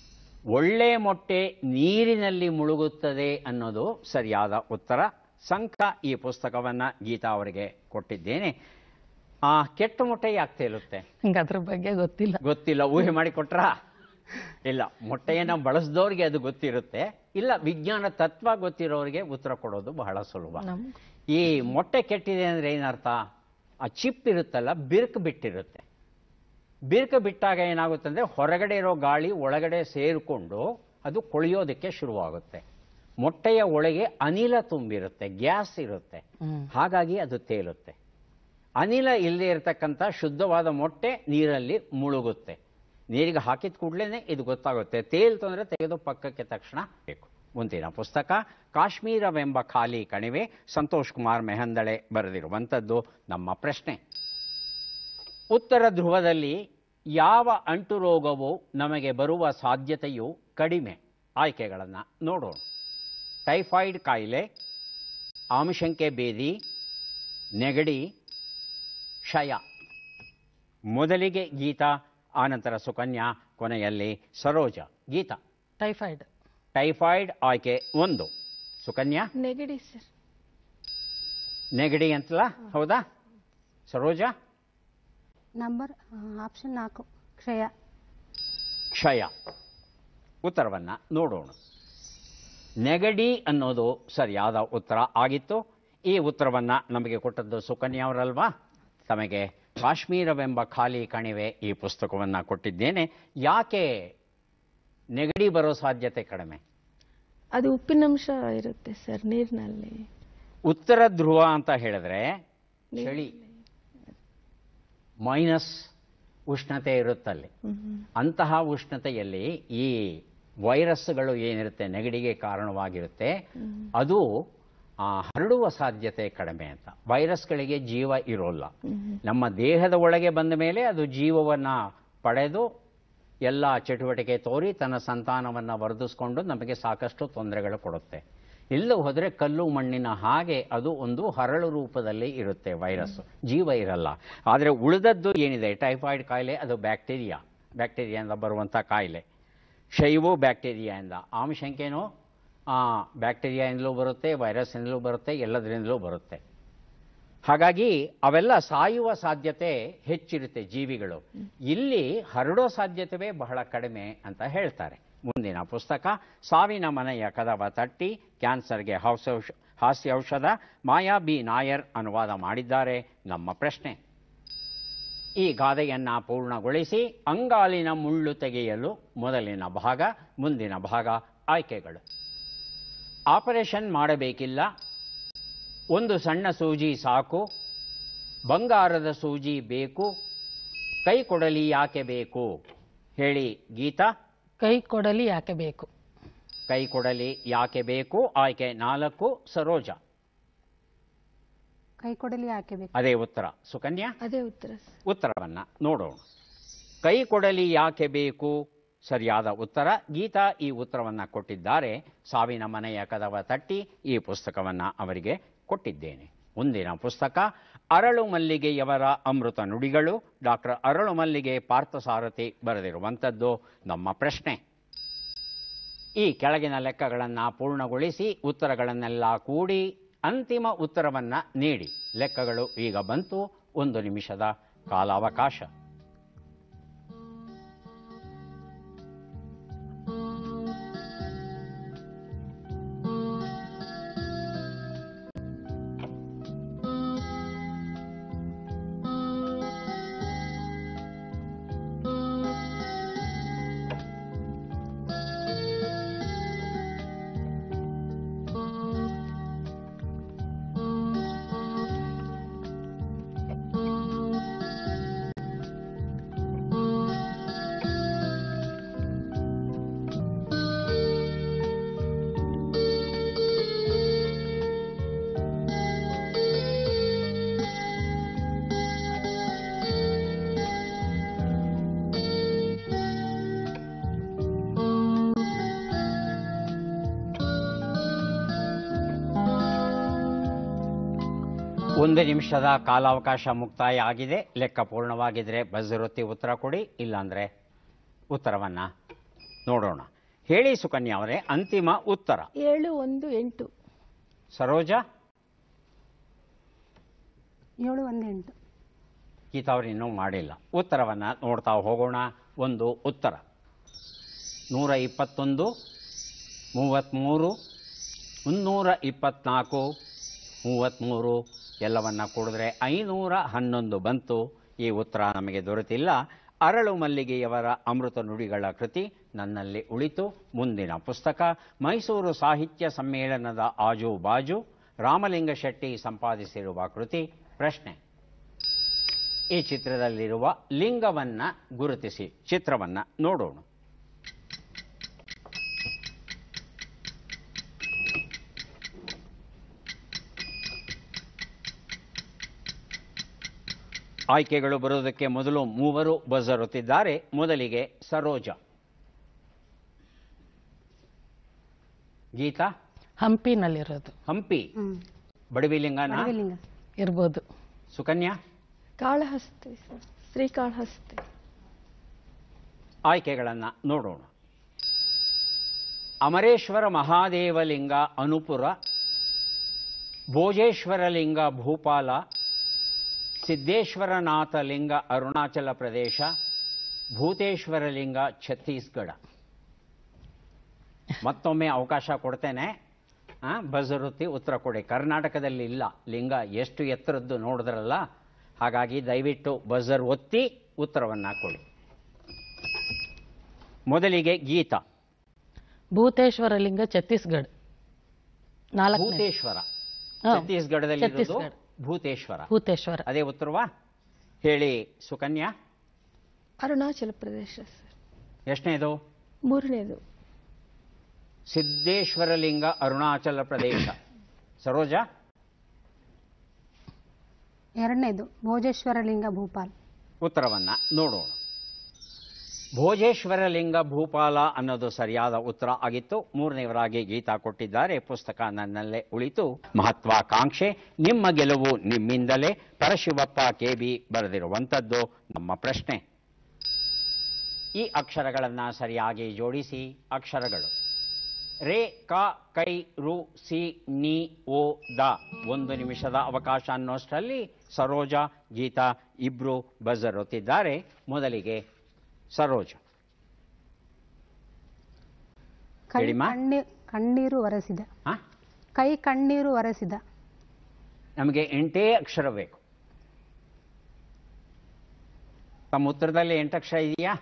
S1: ಒಳ್ಳೆ ಮೊಟ್ಟೆ ನೀರಿನಲ್ಲಿ ಮುಳುಗುತ್ತದೆ ಅನ್ನೋದು ಸರಿಯಾದ ಉತ್ತರ ಸಂಕ ಈ ಪುಸ್ತಕವನ್ನ ಗೀತಾ ಅವರಿಗೆ ಕೊಟ್ಟಿದ್ದೇನೆ ಆ ಕೆಟ್ಟ ಮೊಟ್ಟೆ ಯಾಕೆ ತೇಲುತ್ತೆ
S4: ನಂಗೆ ಅದ್ರ ಬಗ್ಗೆ ಗೊತ್ತಿಲ್ಲ
S1: ಗೊತ್ತಿಲ್ಲ ಊಹೆ ಮಾಡಿ ಕೊಟ್ರಾ ಇಲ್ಲ ಮೊಟ್ಟೆಯನ್ನ ಬಳಸಿದವ್ರಿಗೆ ಅದು ಗೊತ್ತಿರುತ್ತೆ ಇಲ್ಲ ವಿಜ್ಞಾನ ತತ್ವ ಗೊತ್ತಿರೋರಿಗೆ ಉತ್ತರ ಕೊಡೋದು ಬಹಳ ಸುಲಭ
S4: ನಮ್ಗೆ
S1: ಈ ಮೊಟ್ಟೆ ಕೆಟ್ಟಿದೆ ಅಂದ್ರೆ ಏನರ್ಥ ಆ ಚಿಪ್ ಇರುತ್ತಲ್ಲ ಬಿರುಕು ಬಿಟ್ಟಿರುತ್ತೆ ಬಿರುಕು ಬಿಟ್ಟಾಗ ಏನಾಗುತ್ತಂದ್ರೆ ಹೊರಗಡೆ ಇರೋ ಗಾಳಿ ಒಳಗಡೆ ಸೇರಿಕೊಂಡು ಅದು ಕೊಳೆಯೋದಕ್ಕೆ ಶುರುವಾಗುತ್ತೆ ಮೊಟ್ಟೆಯ ಒಳಗೆ ಅನಿಲ ತುಂಬಿರುತ್ತೆ ಗ್ಯಾಸ್ ಇರುತ್ತೆ
S4: ಹ್ಮ್
S1: ಹಾಗಾಗಿ ಅದು ತೇಲುತ್ತೆ ಅನಿಲ ಇಲ್ಲದೆ ಇರತಕ್ಕಂಥ ಶುದ್ಧವಾದ ಮೊಟ್ಟೆ ನೀರಲ್ಲಿ ಮುಳುಗುತ್ತೆ ನೀರಿಗೆ ಹಾಕಿದ ಕೂಡಲೇ ಇದು ಗೊತ್ತಾಗುತ್ತೆ ತೇಲ್ತು ಅಂದರೆ ತೆಗೆದು ಪಕ್ಕಕ್ಕೆ ತಕ್ಷಣ ಬೇಕು ಮುಂದಿನ ಪುಸ್ತಕ ಕಾಶ್ಮೀರವೆಂಬ ಖಾಲಿ ಕಣಿವೆ ಸಂತೋಷ್ ಕುಮಾರ್ ಮೆಹಂದಳೆ ಬರೆದಿರುವಂಥದ್ದು ನಮ್ಮ ಪ್ರಶ್ನೆ ಉತ್ತರ ಧ್ರುವದಲ್ಲಿ ಯಾವ ಅಂಟು ರೋಗವು ನಮಗೆ ಬರುವ ಸಾಧ್ಯತೆಯು ಕಡಿಮೆ ಆಯ್ಕೆಗಳನ್ನು ನೋಡೋಣ ಟೈಫಾಯ್ಡ್ ಕಾಯಿಲೆ ಆಮಶಂಕೆ ಬೇದಿ ನೆಗಡಿ ಕ್ಷಯ ಮೊದಲಿಗೆ ಗೀತಾ ಆನಂತರ ಸುಕನ್ಯಾ ಕೊನೆಯಲ್ಲಿ ಸರೋಜ ಗೀತಾ
S4: ಟೈಫಾಯ್ಡ್
S1: ಟೈಫಾಯ್ಡ್ ಆಯ್ಕೆ ಒಂದು ಸುಕನ್ಯಾ
S2: ನೆಗಡಿ ಸರ್
S1: ನೆಗಡಿ ಅಂತಲ್ಲ ಹೌದಾ ಸರೋಜ
S3: ನಂಬರ್ ಆಪ್ಷನ್ ನಾಲ್ಕು ಕ್ಷಯ
S1: ಕ್ಷಯ ಉತ್ತರವನ್ನ ನೋಡೋಣ ನೆಗಡಿ ಅನ್ನೋದು ಸರಿಯಾದ ಉತ್ತರ ಆಗಿತ್ತು ಈ ಉತ್ತರವನ್ನ ನಮಗೆ ಕೊಟ್ಟದ್ದು ಸುಕನ್ಯಾ ಅವರಲ್ವಾ ತಮಗೆ ಕಾಶ್ಮೀರವೆಂಬ ಖಾಲಿ ಕಣಿವೆ ಈ ಪುಸ್ತಕವನ್ನ ಕೊಟ್ಟಿದ್ದೇನೆ ಯಾಕೆ ನೆಗಡಿ ಬರೋ ಸಾಧ್ಯತೆ ಕಡಿಮೆ
S2: ಅದು ಉಪ್ಪಿನಂಶ ಇರುತ್ತೆ ಸರ್ ನೀರಿನಲ್ಲಿ
S1: ಉತ್ತರ ಧ್ರುವ ಅಂತ ಹೇಳಿದ್ರೆ ಚಳಿ ಮೈನಸ್ ಉಷ್ಣತೆ ಇರುತ್ತಲ್ಲಿ ಅಂತಹ ಉಷ್ಣತೆಯಲ್ಲಿ ಈ ವೈರಸ್ಗಳು ಏನಿರುತ್ತೆ ನೆಗಡಿಗೆ ಕಾರಣವಾಗಿರುತ್ತೆ ಅದು ಆ, ಹರಡುವ ಸಾಧ್ಯತೆ ಕಡಿಮೆ ಅಂತ ವೈರಸ್ಗಳಿಗೆ ಜೀವ ಇರೋಲ್ಲ ನಮ್ಮ ದೇಹದ ಒಳಗೆ ಬಂದ ಮೇಲೆ ಅದು ಜೀವವನ್ನ ಪಡೆದು ಎಲ್ಲ ಚಟುವಟಿಕೆ ತೋರಿ ತನ್ನ ಸಂತಾನವನ್ನು ವರ್ಧಿಸ್ಕೊಂಡು ನಮಗೆ ಸಾಕಷ್ಟು ತೊಂದರೆಗಳು ಕೊಡುತ್ತೆ ಇಲ್ಲ ಹೋದರೆ ಕಲ್ಲು ಮಣ್ಣಿನ ಹಾಗೆ ಅದು ಒಂದು ಹರಳು ರೂಪದಲ್ಲಿ ಇರುತ್ತೆ ವೈರಸ್ ಜೀವ ಇರಲ್ಲ ಆದರೆ ಉಳಿದದ್ದು ಏನಿದೆ ಟೈಫಾಯ್ಡ್ ಕಾಯಿಲೆ ಅದು ಬ್ಯಾಕ್ಟೀರಿಯಾ ಬ್ಯಾಕ್ಟೀರಿಯಾದಿಂದ ಬರುವಂಥ ಕಾಯಿಲೆ ಕ್ಷಯವು ಬ್ಯಾಕ್ಟೀರಿಯಾಯಿಂದ ಆಮಶಂಕೆನೂ ಆ, ಬ್ಯಾಕ್ಟೀರಿಯಾಯಿಂದಲೂ ಬರುತ್ತೆ ವೈರಸ್ಸಿಂದಲೂ ಬರುತ್ತೆ ಎಲ್ಲದರಿಂದಲೂ ಬರುತ್ತೆ ಹಾಗಾಗಿ ಅವೆಲ್ಲ ಸಾಯುವ ಸಾಧ್ಯತೆ ಹೆಚ್ಚಿರುತ್ತೆ ಜೀವಿಗಳು ಇಲ್ಲಿ ಹರಡೋ ಸಾಧ್ಯತೆವೇ ಬಹಳ ಕಡಿಮೆ ಅಂತ ಹೇಳ್ತಾರೆ ಮುಂದಿನ ಪುಸ್ತಕ ಸಾವಿನ ಮನೆಯ ಕದವ ತಟ್ಟಿ ಕ್ಯಾನ್ಸರ್ಗೆ ಹೌಸ ಹಾಸ್ಯ ಔಷಧ ಮಾಯಾ ಬಿ ನಾಯರ್ ಅನುವಾದ ಮಾಡಿದ್ದಾರೆ ನಮ್ಮ ಪ್ರಶ್ನೆ ಈ ಗಾದೆಯನ್ನ ಪೂರ್ಣಗೊಳಿಸಿ ಅಂಗಾಲಿನ ಮುಳ್ಳು ತೆಗೆಯಲು ಮೊದಲಿನ ಭಾಗ ಮುಂದಿನ ಭಾಗ ಆಯ್ಕೆಗಳು ಆಪರೇಷನ್ ಮಾಡಬೇಕಿಲ್ಲ ಒಂದು ಸಣ್ಣ ಸೂಜಿ ಸಾಕು ಬಂಗಾರದ ಸೂಜಿ ಬೇಕು ಕೈ ಕೊಡಲಿ ಯಾಕೆ ಬೇಕು ಹೇಳಿ ಗೀತಾ
S4: ಕೈ ಕೊಡಲಿ ಯಾಕೆ ಬೇಕು
S1: ಕೈ ಕೊಡಲಿ ಯಾಕೆ ಬೇಕು ಆಯ್ಕೆ ನಾಲ್ಕು ಸರೋಜ
S3: ಕೈ ಕೊಡಲಿ ಯಾಕೆ ಬೇಕು
S1: ಅದೇ ಉತ್ತರ ಸುಕನ್ಯಾ
S2: ಅದೇ ಉತ್ತರ ಸರ್
S1: ಉತ್ತರವನ್ನ ನೋಡೋಣ ಕೈ ಕೊಡಲಿ ಯಾಕೆ ಬೇಕು ಸರಿಯಾದ ಉತ್ತರ ಗೀತಾ ಈ ಉತ್ತರವನ್ನ ಕೊಟ್ಟಿದ್ದಾರೆ ಸಾವಿನ ಮನೆಯ ಕದವ ತಟ್ಟಿ ಈ ಪುಸ್ತಕವನ್ನ ಅವರಿಗೆ ಕೊಟ್ಟಿದ್ದೇನೆ ಮುಂದಿನ ಪುಸ್ತಕ ಅರಳು ಮಲ್ಲಿಗೆಯವರ ಅಮೃತ ನುಡಿಗಳು ಡಾಕ್ಟರ್ ಅರಳು ಮಲ್ಲಿಗೆ ಪಾರ್ಥಸಾರಥಿ ಬರೆದಿರುವಂಥದ್ದು ನಮ್ಮ ಪ್ರಶ್ನೆ ಈ ಕೆಳಗಿನ ಲೆಕ್ಕಗಳನ್ನು ಪೂರ್ಣಗೊಳಿಸಿ ಉತ್ತರಗಳನ್ನೆಲ್ಲ ಕೂಡಿ ಅಂತಿಮ ಉತ್ತರವನ್ನ ನೀಡಿ ಲೆಕ್ಕಗಳು ಈಗ ಬಂತು ಒಂದು ನಿಮಿಷದ ಕಾಲಾವಕಾಶ ಒಂದು ನಿಮಿಷದ ಕಾಲಾವಕಾಶ ಮುಕ್ತಾಯ ಆಗಿದೆ ಲೆಕ್ಕ ಪೂರ್ಣವಾಗಿದ್ರೆ ಬಜ್ಜರೊತ್ತಿ ಉತ್ತರ ಕೊಡಿ ಇಲ್ಲಾಂದ್ರೆ ಉತ್ತರವನ್ನ ನೋಡೋಣ ಹೇಳಿ ಸುಕನ್ಯಾ ಅವರೇ ಅಂತಿಮ ಉತ್ತರ
S2: ಏಳು ಒಂದು ಎಂಟು
S1: ಸರೋಜಾ
S3: ಏಳು ಒಂದು ಎಂಟು
S1: ಗೀತಾ ಅವರು ಇನ್ನೂ ಮಾಡಿಲ್ಲ ಉತ್ತರವನ್ನು ನೋಡ್ತಾ ಹೋಗೋಣ ಒಂದು ಉತ್ತರ ನೂರ ಇಪ್ಪತ್ತೊಂದು ಮೂವತ್ತ್ಮೂರು ಮುನ್ನೂರ ಇಪ್ಪತ್ನಾಲ್ಕು ಮೂವತ್ತ್ಮೂರು ಎಲ್ಲವನ್ನ ಕೂಡಿದ್ರೆ ಐನೂರ ಹನ್ನೊಂದು ಬಂತು ಈ ಉತ್ತರ ನಮಗೆ ದೊರೆತಿಲ್ಲ ಅರಳು ಮಲ್ಲಿಗೆಯವರ ಅಮೃತ ನುಡಿಗಳ ಕೃತಿ ನನ್ನಲ್ಲಿ ಉಳಿತು ಮುಂದಿನ ಪುಸ್ತಕ ಮೈಸೂರು ಸಾಹಿತ್ಯ ಸಮ್ಮೇಳನದ ಆಜು ಬಾಜು ರಾಮಲಿಂಗ ಶೆಟ್ಟಿ ಸಂಪಾದಿಸಿರುವ ಕೃತಿ ಪ್ರಶ್ನೆ ಈ ಚಿತ್ರದಲ್ಲಿರುವ ಲಿಂಗವನ್ನ ಗುರುತಿಸಿ ಚಿತ್ರವನ್ನ ನೋಡೋಣ ಆಯ್ಕೆಗಳು ಬರುವುದಕ್ಕೆ ಮೊದಲು ಮೂವರು ಬಜರುತ್ತಿದ್ದಾರೆ ಮೊದಲಿಗೆ ಸರೋಜಾ ಗೀತಾ
S4: ಹಂಪಿನಲ್ಲಿರೋದು
S1: ಹಂಪಿ
S3: ಹ್ಮ್
S1: ಬಡವಿಲಿಂಗನ
S3: ಬಡವಿಲಿಂಗ
S4: ಇರ್ಬೋದು
S1: ಸುಕನ್ಯಾ
S2: ಕಾಳಹಸ್ತಿ ಸರ್ ಶ್ರೀಕಾಳಹಸ್ತಿ
S1: ಆಯ್ಕೆಗಳನ್ನು ನೋಡೋಣ ಅಮರೇಶ್ವರ ಮಹಾದೇವಲಿಂಗ ಅನುಪುರ ಭೋಜೇಶ್ವರಲಿಂಗ ಭೂಪಾಲ ಸಿದ್ದೇಶ್ವರನಾಥ ಲಿಂಗ ಅರುಣಾಚಲ ಪ್ರದೇಶ ಭೂತೇಶ್ವರಲಿಂಗ ಛತ್ತೀಸ್ಗಢ ಮತ್ತೊಮ್ಮೆ ಅವಕಾಶ ಕೊಡ್ತೇನೆ ಆ, ಬಜರುತ್ತಿ ಉತ್ತರ ಕೊಡಿ ಕರ್ನಾಟಕದಲ್ಲಿ ಇಲ್ಲ ಲಿಂಗ ಎಷ್ಟು ಎತ್ತರದ್ದು ನೋಡಿದ್ರಲ್ಲ ಹಾಗಾಗಿ ದಯವಿಟ್ಟು ಬಜರ್ ಒತ್ತಿ ಉತ್ತರವನ್ನು ಕೊಡಿ ಮೊದಲಿಗೆ ಗೀತಾ
S4: ಭೂತೇಶ್ವರ ಲಿಂಗ ಛತ್ತೀಸ್ಗಢ ನಾಲ್ಕು
S1: ಭೂತೇಶ್ವರ
S4: ಹಾ.
S1: ಛತ್ತೀಸ್ಗಢದಲ್ಲಿ ಇರೋದು
S4: ಛತ್ತೀಸ್ಗಢ.
S1: ಭೂತೇಶ್ವರ
S4: ಭೂತೇಶ್ವರ
S1: ಅದೇ ಉತ್ತರವಾ ಹೇಳಿ ಸುಕನ್ಯಾ
S2: ಅರುಣಾಚಲ ಪ್ರದೇಶ ಸರ್
S1: ಎಷ್ಟನೇದು
S2: ಮೂರನೇದು
S1: ಸಿದ್ದೇಶ್ವರಲಿಂಗ ಅರುಣಾಚಲ ಪ್ರದೇಶ ಸರೋಜಾ
S3: ಎರಡನೇದು ಭೋಜೇಶ್ವರಲಿಂಗ ಭೂಪಾಲ್
S1: ಉತ್ತರವನ್ನ ನೋಡೋಣ ಭೋಜೇಶ್ವರಲಿಂಗ ಭೂಪಾಲ ಅನ್ನೋದು ಸರಿಯಾದ ಉತ್ತರ ಆಗಿತ್ತು ಮೂರನೇವರಾಗಿ ಗೀತಾ ಕೊಟ್ಟಿದ್ದಾರೆ ಪುಸ್ತಕ ನನ್ನಲ್ಲೇ ಉಳಿತು ಮಹತ್ವಾಕಾಂಕ್ಷೆ ನಿಮ್ಮ ಗೆಲುವು ನಿಮ್ಮಿಂದಲೇ ಪರಶಿವಪ್ಪ ಕೆ ಬಿ ಬರೆದಿರುವಂಥದ್ದು ನಮ್ಮ ಪ್ರಶ್ನೆ ಈ ಅಕ್ಷರಗಳನ್ನು ಸರಿಯಾಗಿ ಜೋಡಿಸಿ ಅಕ್ಷರಗಳು ರೇ ಕ ಕೈ ರು ಸಿ ನಿ ಓ ದ ಒಂದು ನಿಮಿಷದ ಅವಕಾಶ ಅನ್ನೋಷ್ಟರಲ್ಲಿ ಸರೋಜಾ ಗೀತಾ ಇಬ್ರು ಬಜರ್ ಒತ್ತಿದ್ದಾರೆ ಮೊದಲಿಗೆ ಸರೋಜ
S3: ಕೈ
S1: ಹೇಳಿಮ್ಮ.
S3: ಕಣ್ಣಿ ಕಣ್ಣೀರು ಒರೆಸಿದ
S1: ಹಾ
S3: ಕೈ ಕಣ್ಣೀರು ಒರೆಸಿದ
S1: ನಮಗೆ ಎಂಟೇ ಅಕ್ಷರ ಬೇಕು ತಮ್ಮ ಉತ್ತರದಲ್ಲಿ ಎಂಟು ಅಕ್ಷರ ಇದೆಯಾ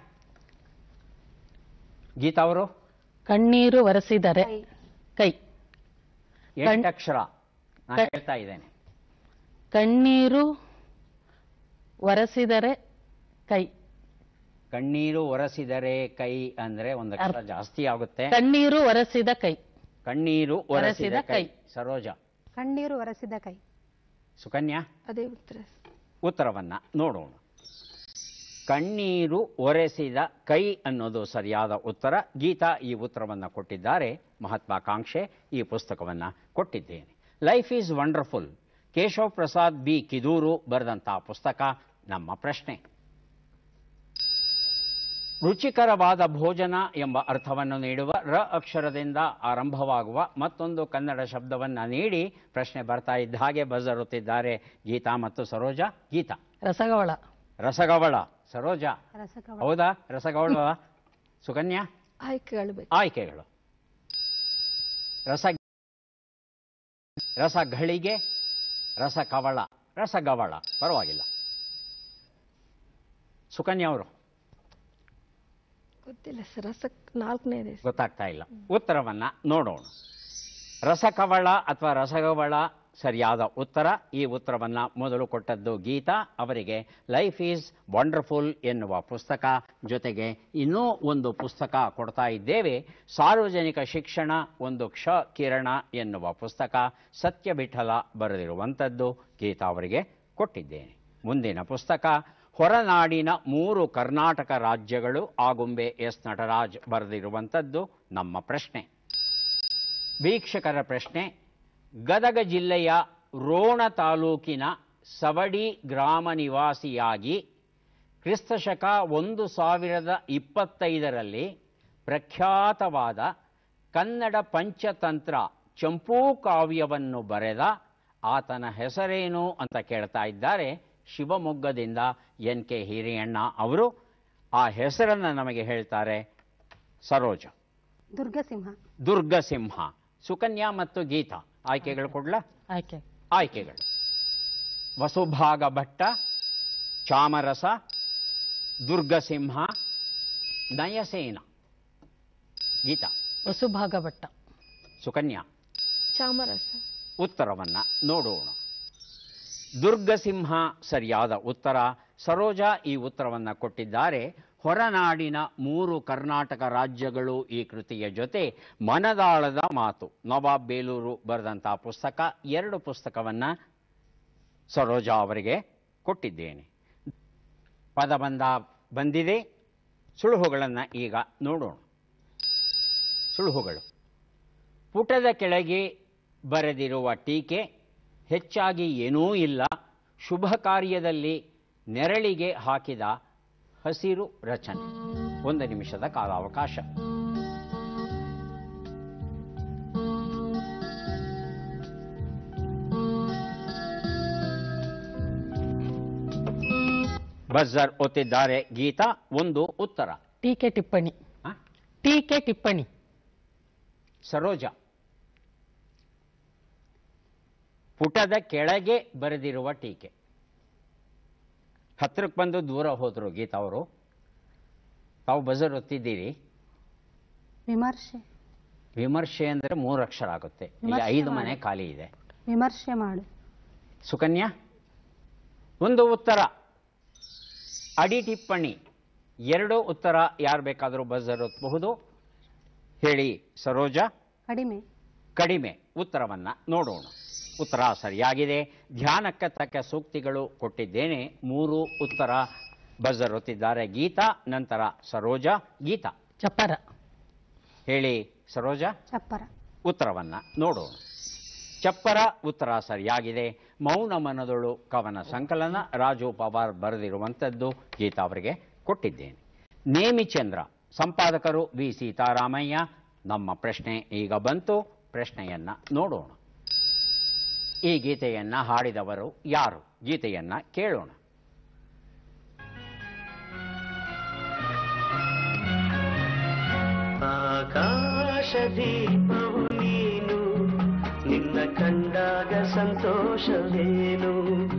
S1: ಗೀತಾ ಅವರು
S4: ಕಣ್ಣೀರು ಒರೆಸಿದರೆ
S3: ಕೈ
S4: ಕೈ
S1: ಎಂಟು ಅಕ್ಷರ ನಾನು
S4: ಕ-
S1: ಹೇಳ್ತಾ ಇದ್ದೇನೆ
S4: ಕಣ್ಣೀರು ಒರೆಸಿದರೆ ಕೈ
S1: ಕಣ್ಣೀರು ಒರೆಸಿದರೆ ಕೈ ಅಂದ್ರೆ ಒಂದು ಅಕ್ಷರ
S4: ಅರ್ಥ.
S1: ಜಾಸ್ತಿ ಆಗುತ್ತೆ
S4: ಕಣ್ಣೀರು ಒರೆಸಿದ ಕೈ
S1: ಕಣ್ಣೀರು ಒರೆಸಿದ
S4: ಒರೆಸಿದ
S1: ಕೈ
S4: ಕೈ.
S1: ಸರೋಜ
S3: ಕಣ್ಣೀರು ಒರೆಸಿದ ಕೈ
S1: ಸುಕನ್ಯಾ
S2: ಅದೇ ಉತ್ತರ ಸರ್.
S1: ಉತ್ತರವನ್ನ ನೋಡೋಣ ಕಣ್ಣೀರು ಒರೆಸಿದ ಕೈ ಅನ್ನೋದು ಸರಿಯಾದ ಉತ್ತರ ಗೀತಾ ಈ ಉತ್ತರವನ್ನು ಕೊಟ್ಟಿದ್ದಾರೆ ಮಹತ್ವಾಕಾಂಕ್ಷೆ ಈ ಪುಸ್ತಕವನ್ನು ಕೊಟ್ಟಿದ್ದೇನೆ life is wonderful Keshav Prasad B Kidoor ಬರೆದಂಥ ಪುಸ್ತಕ ನಮ್ಮ ಪ್ರಶ್ನೆ ರುಚಿಕರವಾದ ಭೋಜನ ಎಂಬ ಅರ್ಥವನ್ನು ನೀಡುವ ರ ಅಕ್ಷರದಿಂದ ಆರಂಭವಾಗುವ ಮತ್ತೊಂದು ಕನ್ನಡ ಶಬ್ದವನ್ನು ನೀಡಿ ಪ್ರಶ್ನೆ ಬರ್ತಾ ಇದ್ದ ಹಾಗೆ ಬಜರುತ್ತಿದ್ದಾರೆ ಗೀತಾ ಮತ್ತು ಸರೋಜಾ ಗೀತಾ
S4: ರಸಗವಳ
S1: ರಸಗವಳ ಸರೋಜಾ
S3: ರಸಕವಳ
S1: ಹೌದಾ ರಸಗವಳ ಸುಕನ್ಯಾ
S2: ಆಯ್ಕೆಗಳು ಬೇಕು
S1: ಆಯ್ಕೆಗಳು ರಸ ರಸಗಳಿಗೆ ರಸಕವಳ ರಸಗವಳ ಪರವಾಗಿಲ್ಲ ಸುಕನ್ಯಾ ಅವರು
S2: ಗೊತ್ತಿಲ್ಲ ಸರ್ ರಸ ನಾಲ್ಕನೇದೇ ಸರ್.
S1: ಗೊತ್ತಾಗ್ತಾ ಇಲ್ಲ ಉತ್ತರವನ್ನ ನೋಡೋಣ ರಸಕವಳ ಅಥವಾ ರಸಗವಳ ಸರಿಯಾದ ಉತ್ತರ ಈ ಉತ್ತರವನ್ನ ಮೊದಲು ಕೊಟ್ಟದ್ದು ಗೀತಾ ಅವರಿಗೆ ಲೈಫ್ ಈಸ್ ವಂಡರ್ಫುಲ್ ಎನ್ನುವ ಪುಸ್ತಕ ಜೊತೆಗೆ ಇನ್ನೂ ಒಂದು ಪುಸ್ತಕ ಕೊಡ್ತಾ ಇದ್ದೇವೆ ಸಾರ್ವಜನಿಕ ಶಿಕ್ಷಣ ಒಂದು ಕ್ಷ ಕಿರಣ ಎನ್ನುವ ಪುಸ್ತಕ ಸತ್ಯ ವಿಠಲ ಬರೆದಿರುವಂಥದ್ದು ಗೀತಾ ಅವರಿಗೆ ಕೊಟ್ಟಿದ್ದೇನೆ ಮುಂದಿನ ಪುಸ್ತಕ ಹೊರನಾಡಿನ ಮೂರು ಕರ್ನಾಟಕ ರಾಜ್ಯಗಳು ಆಗುಂಬೆ ಎಸ್ ನಟರಾಜ್ ಬರೆದಿರುವಂಥದ್ದು ನಮ್ಮ ಪ್ರಶ್ನೆ ವೀಕ್ಷಕರ ಪ್ರಶ್ನೆ ಗದಗ ಜಿಲ್ಲೆಯ ರೋಣ ತಾಲೂಕಿನ ಸವಡಿ ಗ್ರಾಮ ನಿವಾಸಿಯಾಗಿ ಕ್ರಿಸ್ತಶಕ ಒಂದು ಸಾವಿರದ ಇಪ್ಪತ್ತೈದರಲ್ಲಿ ಪ್ರಖ್ಯಾತವಾದ ಕನ್ನಡ ಪಂಚತಂತ್ರ ಚಂಪೂ ಕಾವ್ಯವನ್ನು ಬರೆದ ಆತನ ಹೆಸರೇನು ಅಂತ ಕೇಳ್ತಾ ಇದ್ದಾರೆ ಶಿವಮೊಗ್ಗದಿಂದ ಎನ್ ಕೆ ಹಿರಿಯಣ್ಣ ಅವರು ಆ ಹೆಸರನ್ನು ನಮಗೆ ಹೇಳ್ತಾರೆ ಸರೋಜ
S3: ದುರ್ಗಸಿಂಹ
S1: ದುರ್ಗಸಿಂಹ ಸುಕನ್ಯಾ ಮತ್ತು ಗೀತಾ ಆಯ್ಕೆಗಳು ಕೊಡ್ಲಾ
S4: ಆಯ್ಕೆ
S1: ಆಯ್ಕೆಗಳು ವಸುಭಾಗ ಭಟ್ಟ ಚಾಮರಸ ದುರ್ಗಸಿಂಹ ನಯಸೇನ ಗೀತಾ
S4: ವಸುಭಾಗ ಭಟ್ಟ
S1: ಸುಕನ್ಯಾ
S2: ಚಾಮರಸ
S1: ಉತ್ತರವನ್ನ ನೋಡೋಣ ದುರ್ಗಸಿಂಹ ಸರಿಯಾದ ಉತ್ತರ ಸರೋಜ ಈ ಉತ್ತರವನ್ನ ಕೊಟ್ಟಿದ್ದಾರೆ ಹೊರನಾಡಿನ ಮೂರು ಕರ್ನಾಟಕ ರಾಜ್ಯಗಳು ಈ ಕೃತಿಯ ಜೊತೆ ಮನದಾಳದ ಮಾತು ನವಾಬ್ ಬೇಲೂರು ಬರೆದಂತಹ ಪುಸ್ತಕ ಎರಡು ಪುಸ್ತಕವನ್ನ ಸರೋಜಾ ಅವರಿಗೆ ಕೊಟ್ಟಿದ್ದೇನೆ ಪದಬಂಧ ಬಂದಿದೆ ಸುಳುಹುಗಳನ್ನು ಈಗ ನೋಡೋಣ ಸುಳುಹುಗಳು ಪುಟದ ಕೆಳಗೆ ಬರೆದಿರುವ ಟೀಕೆ ಹೆಚ್ಚಾಗಿ ಏನೂ ಇಲ್ಲ ಶುಭ ಕಾರ್ಯದಲ್ಲಿ ನೆರಳಿಗೆ ಹಾಕಿದ ಹಸಿರು ರಚನೆ ಒಂದು ನಿಮಿಷದ ಕಾಲಾವಕಾಶ ಬಜರ್ ಒತ್ತಿದ್ದಾರೆ ಗೀತಾ ಒಂದು ಉತ್ತರ
S4: ಟೀಕೆ ಟಿಪ್ಪಣಿ
S1: ಹ?
S4: ಟೀಕೆ ಟಿಪ್ಪಣಿ
S1: ಸರೋಜ ಪುಟದ ಕೆಳಗೆ ಬರೆದಿರುವ ಟೀಕೆ ಹತ್ರಕ್ಕೆ ಬಂದು ದೂರ ಹೋದ್ರು ಗೀತಾ ಅವರು ತಾವು ಬಜರ್ ಒತ್ತಿದ್ದೀರಿ
S3: ವಿಮರ್ಶೆ
S1: ವಿಮರ್ಶೆ ಅಂದರೆ ಮೂರು ಅಕ್ಷರ ಆಗುತ್ತೆ ಇಲ್ಲಿ
S3: ವಿಮರ್ಶೆ
S1: ಐದು
S3: ಮಾಡಿ.
S1: ಮನೆ ಖಾಲಿ ಇದೆ
S3: ವಿಮರ್ಶೆ ಮಾಡಿ
S1: ಸುಕನ್ಯಾ ಒಂದು ಉತ್ತರ ಅಡಿ ಟಿಪ್ಪಣಿ ಎರಡು ಉತ್ತರ ಯಾರು ಬೇಕಾದರೂ ಬಜರ್ ಒತ್ತಬಹುದು ಹೇಳಿ ಸರೋಜ
S3: ಕಡಿಮೆ
S1: ಕಡಿಮೆ ಉತ್ತರವನ್ನ ನೋಡೋಣ ಉತ್ತರ ಸರಿಯಾಗಿದೆ ಧ್ಯಾನಕ್ಕೆ ತಕ್ಕ ಸೂಕ್ತಿಗಳು ಕೊಟ್ಟಿದ್ದೇನೆ ಮೂರು ಉತ್ತರ ಬಜರ್ ಒತ್ತಿದ್ದಾರೆ ಗೀತಾ ನಂತರ ಸರೋಜ ಗೀತಾ
S4: ಚಪ್ಪರ
S1: ಹೇಳಿ ಸರೋಜ
S3: ಚಪ್ಪರ
S1: ಉತ್ತರವನ್ನ ನೋಡೋಣ ಚಪ್ಪರ ಉತ್ತರ ಸರಿಯಾಗಿದೆ ಮೌನ ಮನದೊಳು ಕವನ ಸಂಕಲನ ರಾಜು ಪವಾರ್ ಬರೆದಿರುವಂಥದ್ದು ಗೀತಾ ಅವರಿಗೆ ಕೊಟ್ಟಿದ್ದೇನೆ ನೇಮಿಚಂದ್ರ ಸಂಪಾದಕರು ವಿ ಸೀತಾರಾಮಯ್ಯ ನಮ್ಮ ಪ್ರಶ್ನೆ ಈಗ ಬಂತು ಪ್ರಶ್ನೆಯನ್ನ ನೋಡೋಣ ಈ ಗೀತೆಯನ್ನ ಹಾಡಿದವರು ಯಾರು ಗೀತೆಯನ್ನ ಕೇಳೋಣ
S5: ಆಕಾಶದೀಪವು ನೀನು ನಿನ್ನ ಕಂಡಾಗ ಸಂತೋಷವೇನು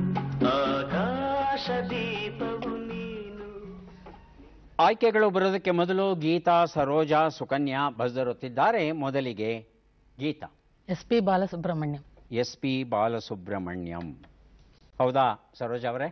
S5: ಆಕಾಶದೀಪವು ನೀನು
S1: ಆಯ್ಕೆಗಳು ಬರೋದಕ್ಕೆ ಮೊದಲು ಗೀತಾ ಸರೋಜಾ ಸುಕನ್ಯಾ ಬರೆದಿರುತ್ತಿದ್ದಾರೆ ಮೊದಲಿಗೆ Geetha
S4: S P Balasubrahmanyam
S1: S P Balasubrahmanyam ಹೌದಾ ಸರೋಜ ಅವರೇ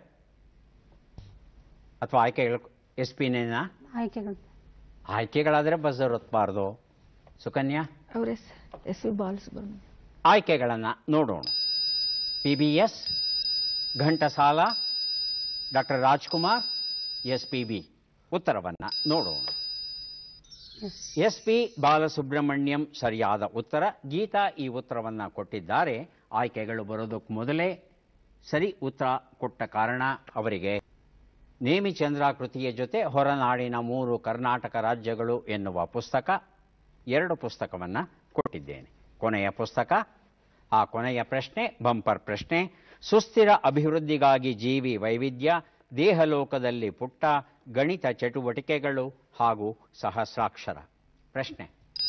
S1: ಅಥವಾ ಆಯ್ಕೆಗಳು ಎಸ್ ಪಿನೇನಾ
S3: ಆಯ್ಕೆಗಳು
S1: ಆಯ್ಕೆಗಳಾದರೆ ಬಜರ್ ಒತ್ತಬಾರ್ದು ಸುಕನ್ಯಾ
S2: ಅವ್ರ ಹೆಸರು ಎಸ್ ವಿ ಬಾಲಸುಬ್ರಹ್ಮಣ್ಯ
S1: ಆಯ್ಕೆಗಳನ್ನು ನೋಡೋಣ P B S Ghantasala doctor Rajkumar S P B ಉತ್ತರವನ್ನು ನೋಡೋಣ
S3: ಎಸ್
S1: ಎಸ್ ಪಿ ಬಾಲಸುಬ್ರಹ್ಮಣ್ಯಂ ಸರಿಯಾದ ಉತ್ತರ ಗೀತಾ ಈ ಉತ್ತರವನ್ನು ಕೊಟ್ಟಿದ್ದಾರೆ ಆಯ್ಕೆಗಳು ಬರೋದಕ್ಕೆ ಮೊದಲೇ ಸರಿ ಉತ್ತರ ಕೊಟ್ಟ ಕಾರಣ ಅವರಿಗೆ ನೇಮಿಚಂದ್ರ ಕೃತಿಯ ಜೊತೆ ಹೊರನಾಡಿನ ಮೂರು ಕರ್ನಾಟಕ ರಾಜ್ಯಗಳು ಎನ್ನುವ ಪುಸ್ತಕ ಎರಡು ಪುಸ್ತಕವನ್ನು ಕೊಟ್ಟಿದ್ದೇನೆ ಕೊನೆಯ ಪುಸ್ತಕ ಆ ಕೊನೆಯ ಪ್ರಶ್ನೆ ಬಂಪರ್ ಪ್ರಶ್ನೆ ಸುಸ್ಥಿರ ಅಭಿವೃದ್ಧಿಗಾಗಿ ಜೀವಿ ವೈವಿಧ್ಯ ದೇಹಲೋಕದಲ್ಲಿ ಪುಟ್ಟ ಗಣಿತ ಚಟುವಟಿಕೆಗಳು ಹಾಗೂ ಸಹಸ್ರಾಕ್ಷರ ಪ್ರಶ್ನೆ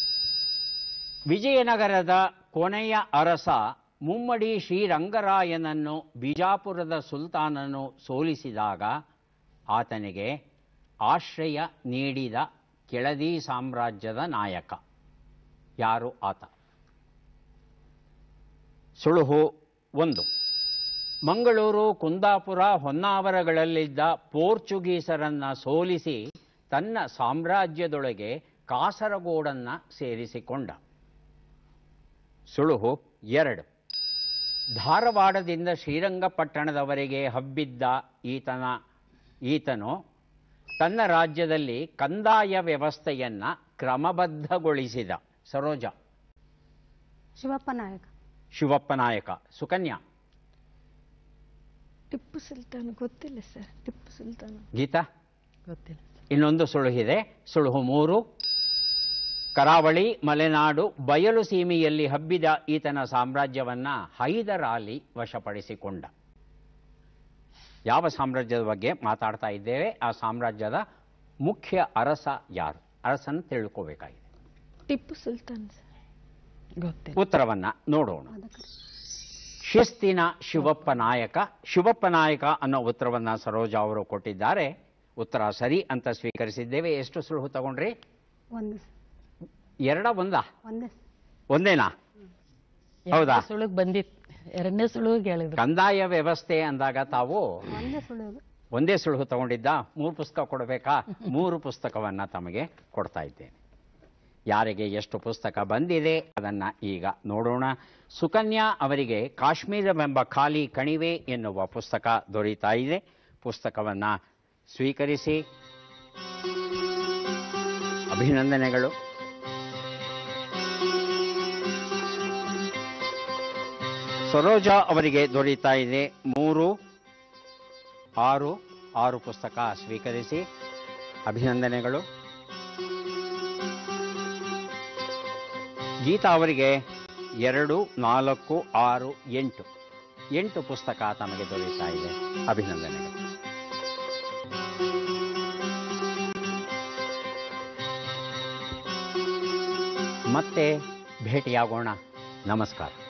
S1: ವಿಜಯನಗರದ ಕೊನೆಯ ಅರಸ ಮುಮ್ಮಡಿ ಶ್ರೀರಂಗರಾಯನನ್ನು ಬಿಜಾಪುರದ ಸುಲ್ತಾನನು ಸೋಲಿಸಿದಾಗ ಆತನಿಗೆ ಆಶ್ರಯ ನೀಡಿದ ಕೆಳದಿ ಸಾಮ್ರಾಜ್ಯದ ನಾಯಕ ಯಾರು ಆತ ಸುಳುಹು ಒಂದು ಮಂಗಳೂರು ಕುಂದಾಪುರ ಹೊನ್ನಾವರಗಳಲ್ಲಿದ್ದ ಪೋರ್ಚುಗೀಸರನ್ನ ಸೋಲಿಸಿ ತನ್ನ ಸಾಮ್ರಾಜ್ಯದೊಳಗೆ ಕಾಸರಗೋಡನ್ನ ಸೇರಿಸಿಕೊಂಡ ಸುಳುಹು ಎರಡು ಧಾರವಾಡದಿಂದ ಶ್ರೀರಂಗಪಟ್ಟಣದವರೆಗೆ ಹಬ್ಬಿದ್ದ ಈತನ ಈತನು ತನ್ನ ರಾಜ್ಯದಲ್ಲಿ ಕಂದಾಯ ವ್ಯವಸ್ಥೆಯನ್ನ ಕ್ರಮಬದ್ಧಗೊಳಿಸಿದ ಸರೋಜ
S3: ಶಿವಪ್ಪ ನಾಯಕ
S1: ಶಿವಪ್ಪ ನಾಯಕ ಸುಕನ್ಯಾ
S2: ಟಿಪ್ಪು ಸುಲ್ತಾನ್ ಗೊತ್ತಿಲ್ಲ ಸರ್ ಟಿಪ್ಪು ಸುಲ್ತಾನ್
S1: ಗೀತಾ
S4: ಗೊತ್ತಿಲ್ಲ
S1: ಇನ್ನೊಂದು ಸುಳುಹಿದೆ ಸುಳುಹು ಮೂರು ಕರಾವಳಿ ಮಲೆನಾಡು ಬಯಲು ಸೀಮೆಯಲ್ಲಿ ಹಬ್ಬಿದ ಈತನ ಸಾಮ್ರಾಜ್ಯವನ್ನ ಹೈದರಾಲಿ ವಶಪಡಿಸಿಕೊಂಡ ಯಾವ ಸಾಮ್ರಾಜ್ಯದ ಬಗ್ಗೆ ಮಾತಾಡ್ತಾ ಇದ್ದೇವೆ ಆ ಸಾಮ್ರಾಜ್ಯದ ಮುಖ್ಯ ಅರಸ ಯಾರು ಅರಸನ್ನು ತಿಳ್ಕೋಬೇಕಾಗಿದೆ
S2: ಟಿಪ್ಪು ಸುಲ್ತಾನ್ ಸರ್
S4: ಗೊತ್ತಿಲ್ಲ
S1: ಉತ್ತರವನ್ನ ನೋಡೋಣ ಶಿಸ್ತಿನ ಶಿವಪ್ಪ ನಾಯಕ ಶಿವಪ್ಪ ನಾಯಕ ಅನ್ನೋ ಉತ್ತರವನ್ನ ಸರೋಜ ಅವರು ಕೊಟ್ಟಿದ್ದಾರೆ ಉತ್ತರ ಸರಿ ಅಂತ ಸ್ವೀಕರಿಸಿದ್ದೇವೆ ಎಷ್ಟು ಸುಳುಹು ತಗೊಂಡ್ರಿ
S3: ಒಂದು
S1: ಎರಡ ಒಂದ
S3: ಒಂದೇ
S1: ಒಂದೇನಾ ಹೌದಾ?
S4: ಎರಡನೇ ಸುಳುಗ್ ಬಂದಿತ್ತು ಎರಡನೇ ಸುಳುಗ್ ಹೇಳಿದ್ರು
S1: ಕಂದಾಯ ವ್ಯವಸ್ಥೆ ಅಂದಾಗ ತಾವು
S3: ಒಂದೇ ಸುಳಿಯೋದು
S1: ಒಂದೇ ಸುಳುಹು ತಗೊಂಡಿದ್ದ ಮೂರು ಪುಸ್ತಕ ಕೊಡಬೇಕಾ ಮೂರು ಪುಸ್ತಕವನ್ನ ತಮಗೆ ಕೊಡ್ತಾ ಇದ್ದೇನೆ ಯಾರಿಗೆ ಎಷ್ಟು ಪುಸ್ತಕ ಬಂದಿದೆ ಅದನ್ನ ಈಗ ನೋಡೋಣ ಸುಕನ್ಯಾ ಅವರಿಗೆ ಕಾಶ್ಮೀರವೆಂಬ ಖಾಲಿ ಕಣಿವೆ ಎನ್ನುವ ಪುಸ್ತಕ ದೊರೀತಾ ಇದೆ ಪುಸ್ತಕವನ್ನ ಸ್ವೀಕರಿಸಿ ಅಭಿನಂದನೆಗಳು ಸರೋಜಾ ಅವರಿಗೆ ದೊರೀತಾ ಇದೆ ಮೂರು ಆರು ಆರು ಪುಸ್ತಕ ಸ್ವೀಕರಿಸಿ ಅಭಿನಂದನೆಗಳು ಗೀತಾ ಅವರಿಗೆ ಎರಡು ನಾಲ್ಕು ಆರು ಎಂಟು ಎಂಟು ಪುಸ್ತಕ ತಮಗೆ ದೊರೆಯುತ್ತಾ ಇದೆ ಅಭಿನಂದನೆಗಳು ಮತ್ತೆ ಭೇಟಿಯಾಗೋಣ ನಮಸ್ಕಾರ